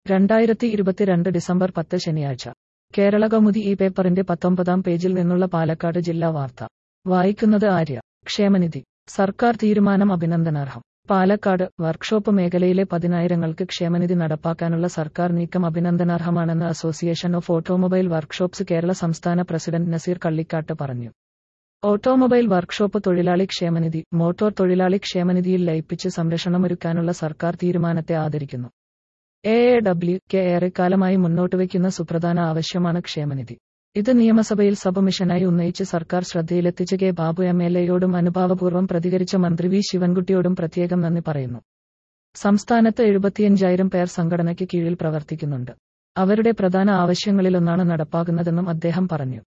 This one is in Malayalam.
രണ്ടായിരത്തി ഇരുപത്തിരണ്ട് ഡിസംബർ പത്ത് ശനിയാഴ്ച കേരള കൗമുദി ഈ പേപ്പറിന്റെ പത്തൊമ്പതാം പേജിൽ നിന്നുള്ള പാലക്കാട് ജില്ലാ വാർത്ത വായിക്കുന്നത് ആര്യ ക്ഷേമനിധി സർക്കാർ തീരുമാനം അഭിനന്ദനാർഹം പാലക്കാട് വർക്ക്ഷോപ്പ് മേഖലയിലെ പതിനായിരങ്ങൾക്ക് ക്ഷേമനിധി നടപ്പാക്കാനുള്ള സർക്കാർ നീക്കം അഭിനന്ദനാർഹമാണെന്ന് association of automobile workshops Kerala സംസ്ഥാന പ്രസിഡന്റ് നസീർ കള്ളിക്കാട്ട് പറഞ്ഞു ഓട്ടോമൊബൈൽ വർക്ക്ഷോപ്പ് തൊഴിലാളി ക്ഷേമനിധി മോട്ടോർ തൊഴിലാളി ക്ഷേമനിധിയിൽ ലയിപ്പിച്ച് സംരക്ഷണമൊരുക്കാനുള്ള സർക്കാർ തീരുമാനത്തെ ആദരിക്കുന്നു എ എ ഡബ്ല്യു കെ ഏറെക്കാലമായി മുന്നോട്ടുവയ്ക്കുന്ന സുപ്രധാന ആവശ്യമാണ് ക്ഷേമനിധി ഇത് നിയമസഭയിൽ സബമിഷനായി ഉന്നയിച്ച് സർക്കാർ ശ്രദ്ധയിലെത്തിച്ച കെ ബാബു എം എൽ എയോടും അനുഭാവപൂർവ്വം പ്രതികരിച്ച മന്ത്രി വി ശിവൻകുട്ടിയോടും പ്രത്യേകം നന്ദി പറയുന്നു സംസ്ഥാനത്ത് എഴുപത്തിയഞ്ചായിരം പേർ സംഘടനയ്ക്ക് കീഴിൽ പ്രവർത്തിക്കുന്നുണ്ട് അവരുടെ പ്രധാന ആവശ്യങ്ങളിലൊന്നാണ് നടപ്പാകുന്നതെന്നും അദ്ദേഹം പറഞ്ഞു